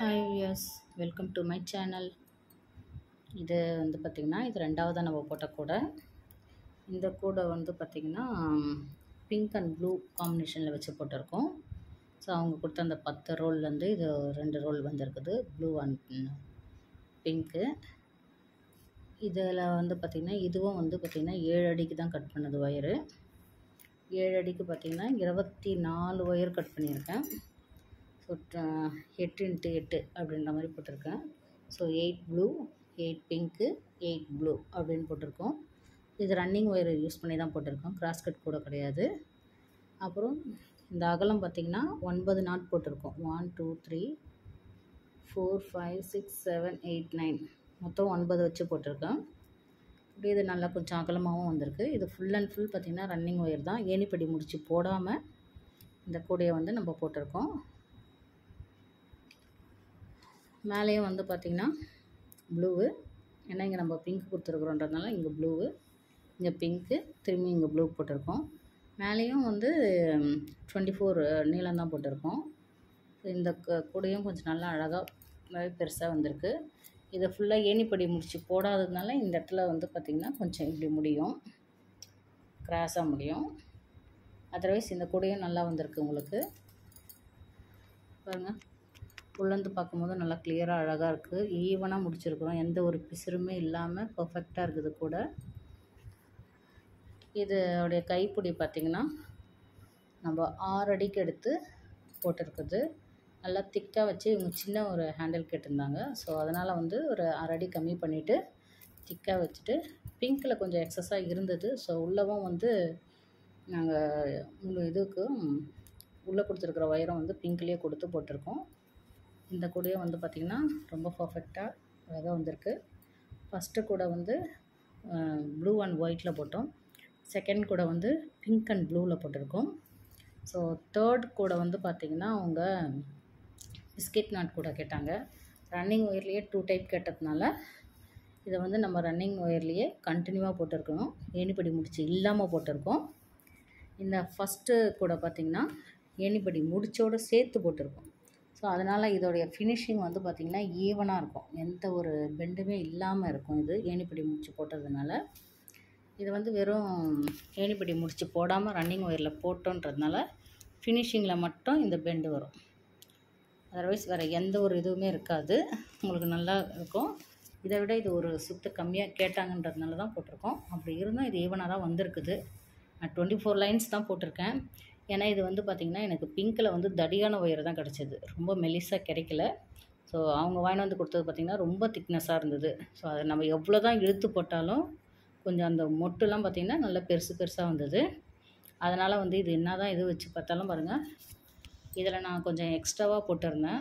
hi viewers welcome to my channel இது வந்து பார்த்திங்கன்னா இது ரெண்டாவது நம்ம போட்ட கூடை இந்த கூடை வந்து பார்த்திங்கன்னா பிங்க் அண்ட் ப்ளூ காம்பினேஷனில் வச்சு போட்டிருக்கோம் ஸோ அவங்க கொடுத்த அந்த பத்து ரோல்லேருந்து இது ரெண்டு ரோல் வந்திருக்குது ப்ளூ அண்ட் பிங்க்கு இதில் வந்து பார்த்திங்கன்னா இதுவும் வந்து பார்த்திங்கன்னா ஏழு அடிக்கு தான் கட் பண்ணது ஒயரு ஏழு அடிக்கு பார்த்திங்கன்னா இருபத்தி நாலு ஒயர் கட் பண்ணியிருக்கேன் ஸோ எட்டு இன்ட்டு எட்டு அப்படின்ற மாதிரி போட்டிருக்கேன் so eight blue eight pink eight blue அப்படின்னு போட்டிருக்கோம் இது ரன்னிங் ஒயர் யூஸ் பண்ணி தான் போட்டிருக்கோம் கிராஸ் கட் கூட கிடையாது அப்புறம் இந்த அகலம் பார்த்திங்கன்னா ஒன்பது நாட் போட்டிருக்கோம் one two three four five six seven eight nine மொத்தம் ஒன்பது வச்சு போட்டிருக்கேன் இப்படி இது நல்லா கொஞ்சம் அகலமாகவும் வந்திருக்கு இது ஃபுல் அண்ட் ஃபுல் பார்த்திங்கன்னா ரன்னிங் ஒயர் தான் ஏணிப்படி முடிச்சு போடாமல் இந்த கூடையை வந்து நம்ம போட்டிருக்கோம் மேலேயும் வந்து பார்த்திங்கன்னா ப்ளூவு ஏன்னா இங்கே நம்ம பிங்க் கொடுத்துருக்குறோன்றதுனால இங்கே ப்ளூவு இங்கே பிங்க்கு திரும்பி இங்கே ப்ளூ போட்டிருக்கோம் மேலேயும் வந்து டுவெண்ட்டி ஃபோர் நீளம் தான் போட்டிருக்கோம் இந்த கூடையும் கொஞ்சம் நல்லா அழகாக பெருசாக வந்திருக்கு இதை ஃபுல்லாக ஏணிப்படி முடிச்சு போடாததுனால இந்த இடத்துல வந்து பார்த்திங்கன்னா கொஞ்சம் இப்படி முடியும் கிராஸாக முடியும் அதர்வைஸ் இந்த கூடையும் நல்லா வந்திருக்கு உங்களுக்கு பாருங்கள் உள்ளேருந்து பார்க்கும்போது நல்லா கிளியராக அழகாக இருக்குது ஈவனாக முடிச்சிருக்கிறோம் எந்த ஒரு பிசுறுமே இல்லாமல் பர்ஃபெக்டாக இருக்குது கூட இதோடைய கைப்பிடி பார்த்திங்கன்னா நம்ம ஆறு அடிக்கு எடுத்து போட்டிருக்குது நல்லா திக்காக வச்சு இவங்க சின்ன ஒரு ஹேண்டில் கேட்டிருந்தாங்க ஸோ அதனால் வந்து ஒரு அரை அடி கம்மி பண்ணிவிட்டு திக்காக வச்சுட்டு பிங்க்கில் கொஞ்சம் எக்ஸஸாக இருந்தது ஸோ உள்ளவும் வந்து நாங்கள் இதுக்கு உள்ளே கொடுத்துருக்குற ஒயரம் வந்து பிங்க்லேயே கொடுத்து போட்டிருக்கோம் இந்த கூடையும் வந்து பார்த்திங்கன்னா ரொம்ப பர்ஃபெக்டாக அழகாக வந்திருக்கு ஃபஸ்ட்டு கூட வந்து ப்ளூ அண்ட் ஒயிட்டில் போட்டோம் செகண்ட் கூட வந்து பிங்க் அண்ட் ப்ளூவில் போட்டிருக்கோம் ஸோ தேர்ட் கூட வந்து பார்த்திங்கன்னா அவங்க பிஸ்கெட் நாட் கூட கேட்டாங்க ரன்னிங் ஒயர்லேயே டூ டைப் கேட்டதுனால இதை வந்து நம்ம ரன்னிங் ஒயர்லேயே கண்டினியூவாக போட்டிருக்கணும் ஏணிப்படி முடிச்சு இல்லாமல் போட்டிருக்கோம் இந்த ஃபஸ்ட்டு கூட பார்த்திங்கன்னா ஏணிப்படி முடிச்சோடு சேர்த்து போட்டிருக்கோம் ஸோ அதனால் இதோடைய ஃபினிஷிங் வந்து பார்த்திங்கன்னா ஈவனாக இருக்கும் எந்த ஒரு பெண்டுமே இல்லாமல் இருக்கும் இது ஏணிப்படி முடிச்சு போட்டதுனால இது வந்து வெறும் ஏணிப்படி முடிச்சு போடாமல் ரன்னிங் ஒயரில் போட்டோன்றதுனால ஃபினிஷிங்கில் மட்டும் இந்த பெண்டு வரும் அதர்வைஸ் வேறு எந்த ஒரு இதுவுமே இருக்காது உங்களுக்கு நல்லா இருக்கும் இதை விட இது ஒரு சுத்து கம்மியாக கேட்டாங்கன்றதுனால தான் போட்டிருக்கோம் அப்படி இருந்தும் இது ஈவனாக தான் வந்திருக்குது நான் டுவெண்ட்டி ஃபோர் லைன்ஸ் தான் போட்டிருக்கேன் ஏன்னா இது வந்து பார்த்திங்கன்னா எனக்கு பிங்க்கில் வந்து தடியான ஒயர் தான் கிடச்சிது ரொம்ப மெலிசாக கிடைக்கல ஸோ அவங்க வாங்கிட்டு வந்து கொடுத்தது பார்த்திங்கன்னா ரொம்ப திக்னஸாக இருந்தது ஸோ அதை நம்ம எவ்வளோ தான் இழுத்து போட்டாலும் கொஞ்சம் அந்த மொட்டுலாம் பார்த்திங்கன்னா நல்லா பெருசு பெருசாக வந்தது அதனால் வந்து இது என்ன தான் இது வச்சு பார்த்தாலும் பாருங்கள் இதில் நான் கொஞ்சம் எக்ஸ்ட்ராவாக போட்டிருந்தேன்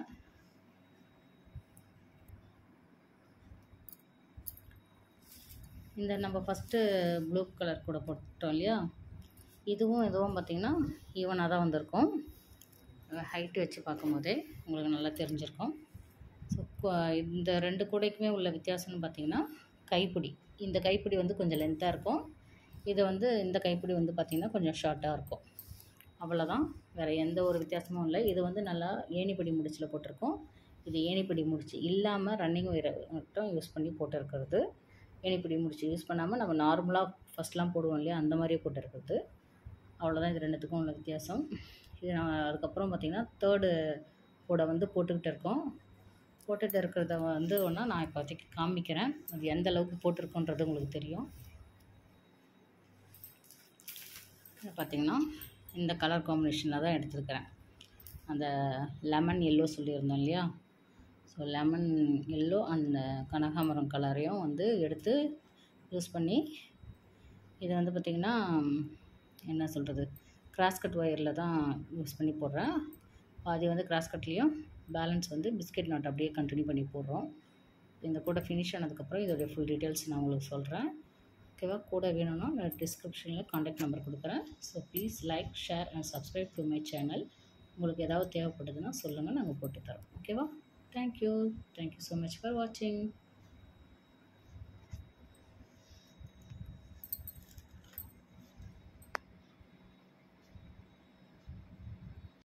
இந்த நம்ம ஃபஸ்ட்டு ப்ளூ கலர் கூட போட்டோம் இல்லையா இதுவும் இதுவும் பார்த்திங்கன்னா ஈவனாக தான் வந்திருக்கும் ஹைட்டு வச்சு பார்க்கும்போதே உங்களுக்கு நல்லா தெரிஞ்சிருக்கும் ஸோ இந்த ரெண்டு கூடைக்குமே உள்ள வித்தியாசம்னு பார்த்திங்கன்னா கைப்பிடி இந்த கைப்பிடி வந்து கொஞ்சம் லென்த்தாக இருக்கும் இது வந்து இந்த கைப்பிடி வந்து பார்த்திங்கன்னா கொஞ்சம் ஷார்ட்டாக இருக்கும் அவ்வளோதான் வேறு எந்த ஒரு வித்தியாசமும் இல்லை இது வந்து நல்லா ஏணிப்படி முடிச்சில் போட்டிருக்கோம் இது ஏணிப்படி முடிச்சு இல்லாமல் ரன்னிங் ஒயரை மட்டும் யூஸ் பண்ணி போட்டிருக்கிறது ஏணிப்படி முடிச்சு யூஸ் பண்ணாமல் நம்ம நார்மலாக ஃபஸ்ட்லாம் போடுவோம் இல்லையா அந்த மாதிரியே போட்டிருக்கிறது அவ்வளோதான் இது ரெண்டுத்துக்கும் உள்ள வித்தியாசம் இது நான் அதுக்கப்புறம் பார்த்திங்கன்னா தேர்டு கூட வந்து போட்டுக்கிட்டு இருக்கோம் போட்டுகிட்டு இருக்கிறத வந்து ஒன்றா நான் இப்போதைக்கு காமிக்கிறேன் அது எந்த அளவுக்கு போட்டிருக்கோன்றது உங்களுக்கு தெரியும் பார்த்திங்கன்னா இந்த கலர் காம்பினேஷனில் தான் எடுத்துருக்கிறேன் அந்த லெமன் எல்லோ சொல்லியிருந்தோம் இல்லையா ஸோ லெமன் எல்லோ அந்த கனகாமரம் கலரையும் வந்து எடுத்து யூஸ் பண்ணி இது வந்து பார்த்திங்கன்னா என்ன சொல்கிறது கிராஸ் கட் ஒயரில் தான் யூஸ் பண்ணி போடுறேன் பாதி வந்து கிராஸ் கட்லேயும் பேலன்ஸ் வந்து பிஸ்கெட் நாட் அப்படியே கண்டினியூ பண்ணி போடுறோம் இந்த கூட ஃபினிஷ் ஆனதுக்கப்புறம் இதோடைய ஃபுல் டீட்டெயில்ஸ் நான் உங்களுக்கு சொல்கிறேன் ஓகேவா கூட வேணும்னா நான் டிஸ்கிரிப்ஷனில் காண்டாக்ட் நம்பர் கொடுக்குறேன் so please like share and subscribe to my channel உங்களுக்கு ஏதாவது தேவைப்படுதுன்னா சொல்லுங்கள் நாங்கள் போட்டு தரோம் ஓகேவா thank you thank you so much for வாட்சிங்